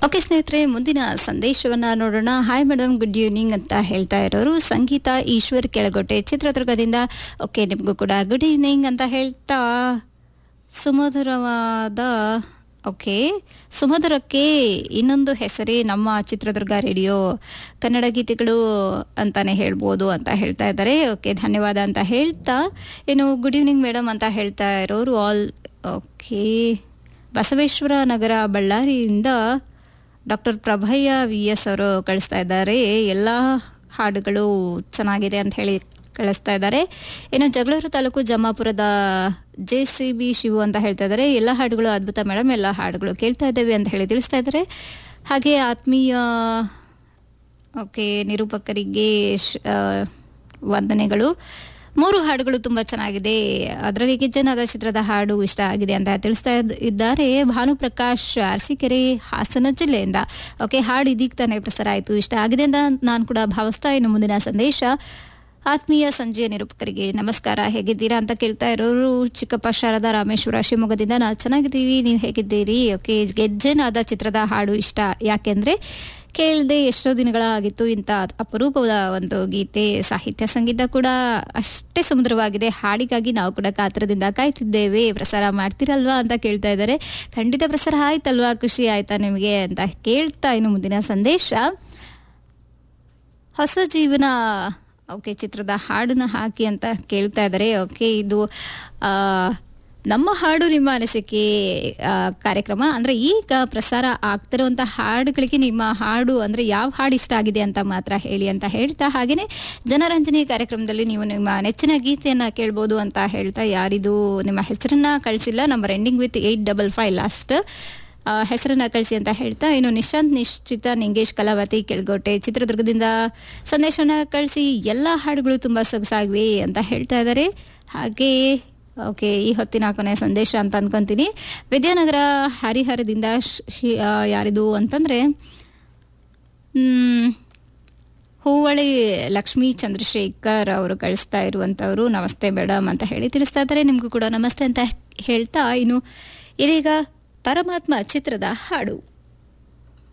okay ಸ್ನೇಹಿತರೆ ಮುಂದಿನ ಸಂದೇಶವನ್ನ ನೋಡೋಣ ಹಾಯ್ ಮೇಡಮ್ ಗುಡ್ ಈವ್ನಿಂಗ್ ಅಂತ ಹೇಳ್ತಾ ಇರೋರು ಸಂಗೀತ ಈಶ್ವರ್ ಕೆಳಗೋಟೆ ಚಿತ್ರದುರ್ಗದಿಂದ ಓಕೆ ನಿಮಗೂ ಕೂಡ ಗುಡ್ ಈವ್ನಿಂಗ್ ಅಂತ ಹೇಳ್ತಾ ಸುಮಧುರವಾದ ಓಕೆ ಸುಮಧುರಕ್ಕೆ ಇನ್ನೊಂದು ಹೆಸರೇ ನಮ್ಮ ಚಿತ್ರದುರ್ಗ ರೇಡಿಯೋ ಕನ್ನಡ ಗೀತೆಗಳು ಅಂತಾನೆ ಹೇಳ್ಬೋದು ಅಂತ ಹೇಳ್ತಾ ಇದ್ದಾರೆ ಓಕೆ ಧನ್ಯವಾದ ಅಂತ ಹೇಳ್ತಾ ಏನು ಗುಡ್ ಈವ್ನಿಂಗ್ ಮೇಡಮ್ ಅಂತ ಹೇಳ್ತಾ ಇರೋರು ಆಲ್ ಓಕೆ ಬಸವೇಶ್ವರ ನಗರ ಬಳ್ಳಾರಿಯಿಂದ ಡಾಕ್ಟರ್ ಪ್ರಭಯ್ಯ ವಿ ಎಸ್ ಅವರು ಕಳಿಸ್ತಾ ಇದ್ದಾರೆ ಎಲ್ಲ ಹಾಡುಗಳು ಚೆನ್ನಾಗಿದೆ ಅಂತ ಹೇಳಿ ಕಳಿಸ್ತಾ ಇದ್ದಾರೆ ಇನ್ನು ಜಗಳೂರು ತಾಲೂಕು ಜಮಾಪುರದ ಜೆ ಸಿ ಬಿ ಶಿವು ಅಂತ ಹೇಳ್ತಾ ಇದ್ದಾರೆ ಎಲ್ಲ ಹಾಡುಗಳು ಅದ್ಭುತ ಮೇಡಮ್ ಎಲ್ಲ ಹಾಡುಗಳು ಕೇಳ್ತಾ ಇದ್ದೇವೆ ಅಂತ ಹೇಳಿ ತಿಳಿಸ್ತಾ ಇದ್ದಾರೆ ಹಾಗೆ ಆತ್ಮೀಯ ಓಕೆ ನಿರೂಪಕರಿಗೆ ಶ್- ಆ, ವಂದನೆಗಳು ಮೂರು ಹಾಡುಗಳು ತುಂಬ ಚೆನ್ನಾಗಿದೆ ಅದರಲ್ಲಿ ಗಿಜ್ಜನಾದ ಚಿತ್ರದ ಹಾಡು ಇಷ್ಟ ಆಗಿದೆ ಅಂತ ತಿಳಿಸ್ತಾ ಇದ್- ಇದ್ದಾರೆ ಭಾನುಪ್ರಕಾಶ್ ಅರಸೀಕೆರೆ ಹಾಸನ ಜಿಲ್ಲೆಯಿಂದ ಓಕೆ ಹಾಡು ಇದೀಗ ತಾನೇ ಪ್ರಸಾರ ಆಯಿತು ಇಷ್ಟ ಆಗಿದೆ ಅಂತ ನಾನು ಕೂಡ ಭಾವಿಸ್ತಾ ಇನ್ನು ಮುಂದಿನ ಸಂದೇಶ ಆತ್ಮೀಯ ಸಂಜೆಯ ನಿರೂಪಕರಿಗೆ ನಮಸ್ಕಾರ ಹೇಗಿದ್ದೀರಾ ಅಂತ ಕೇಳ್ತಾ ಇರೋರು ಚಿಕ್ಕಪ್ಪ ಶಾರದಾ ರಾಮೇಶ್ವರ ಶಿವಮೊಗ್ಗದಿಂದ ನಾವು ಚೆನ್ನಾಗಿದ್ದೀವಿ ನೀವು ಹೇಗಿದ್ದೀರಿ ಓಕೆ ಗೆಜ್ಜೆನಾದ ಚಿತ್ರದ ಹಾಡು ಇಷ್ಟ ಯಾಕೆಂದ್ರೆ ಕೇಳದೆ ಎಷ್ಟೋ ದಿನಗಳಾಗಿತ್ತು ಇಂಥ ಅಪರೂಪದ ಒಂದು ಗೀತೆ ಸಾಹಿತ್ಯ ಸಂಗೀತ ಕೂಡ ಅಷ್ಟೇ ಸುಂದರವಾಗಿದೆ ಹಾಡಿಗಾಗಿ ನಾವು ಕೂಡ ಕಾತ್ರದಿಂದ ಕಾಯ್ತಿದ್ದೇವೆ ಪ್ರಸಾರ ಮಾಡ್ತಿರಲ್ವಾ ಅಂತ ಕೇಳ್ತಾ ಇದ್ದಾರೆ ಖಂಡಿತ ಪ್ರಸಾರ ಆಯ್ತಲ್ವಾ ಖುಷಿ ಆಯ್ತಾ ನಿಮಗೆ ಅಂತ ಕೇಳ್ತಾ ಇನ್ನು ಮುಂದಿನ ಸಂದೇಶ ಹೊಸ ಜೀವನ ಓಕೆ ಚಿತ್ರದ ಹಾಡನ್ನ ಹಾಕಿ ಅಂತ ಕೇಳ್ತಾ ಇದ್ದಾರೆ ಓಕೆ ಇದು ಆ, ನಮ್ಮ ಹಾಡು ನಿಮ್ಮ ಅನಿಸಿಕೆ ಆ, ಕಾರ್ಯಕ್ರಮ ಅಂದ್ರೆ ಈಗ ಪ್ರಸಾರ ಆಗ್ತಿರುವಂತ ಹಾಡುಗಳಿಗೆ ನಿಮ್ಮ ಹಾಡು ಅಂದ್ರೆ ಯಾವ ಹಾಡು ಇಷ್ಟ ಆಗಿದೆ ಅಂತ ಮಾತ್ರ ಹೇಳಿ ಅಂತ ಹೇಳ್ತಾ ಹಾಗೇನೆ ಜನರಂಜನೆ ಕಾರ್ಯಕ್ರಮದಲ್ಲಿ ನೀವು ನಿಮ್ಮ ನೆಚ್ಚಿನ ಗೀತೆಯನ್ನ ಕೇಳ್ಬೋದು ಅಂತ ಹೇಳ್ತಾ ಯಾರಿದು ನಿಮ್ಮ ಹೆಸರನ್ನ ಕಳಿಸಿಲ್ಲ number ending with eight double five last ಆ, ಹೆಸರನ್ನ ಕಳಿಸಿ ಅಂತ ಹೇಳ್ತಾ ಇನ್ನು ನಿಶಾಂತ್ ನಿಶ್ಚಿತ ನಿಂಗೇಶ್ ಕಲಾವತಿ ಕೆಳಗೋಟೆ ಚಿತ್ರದುರ್ಗದಿಂದ ಸಂದೇಶನ ಕಳಿಸಿ ಎಲ್ಲ ಹಾಡುಗಳು ತುಂಬಾ ಸೊಗಸಾಗಿವೆ ಅಂತ ಹೇಳ್ತಾ ಇದ್ದಾರೆ ಹಾಗೆ ಓಕೆ ಈ ಹೊತ್ತಿನ ಕೊನೆ ಸಂದೇಶ ಅಂತ ಅನ್ಕೊಂತೀನಿ ವಿದ್ಯಾನಗರ ಹರಿಹರದಿಂದ ಶ್- ಶಿ- ಆ, ಯಾರಿದು ಅಂತಂದ್ರೆ ಹ್ಮ್ ಹೂವಳಿ ಲಕ್ಷ್ಮೀ ಚಂದ್ರಶೇಖರ್ ಅವರು ಕಳಿಸ್ತಾ ಇರುವಂತವರು ನಮಸ್ತೆ ಮೇಡಮ್ ಅಂತ ಹೇಳಿ ತಿಳಿಸ್ತಾ ಇದ್ದಾರೆ ನಿಮಗೂ ಕೂಡ ನಮಸ್ತೆ ಅಂತ ಹೇಳ್ತಾ ಇನ್ನು ಇದೀಗ ಪರಮಾತ್ಮ ಚಿತ್ರದ ಹಾಡು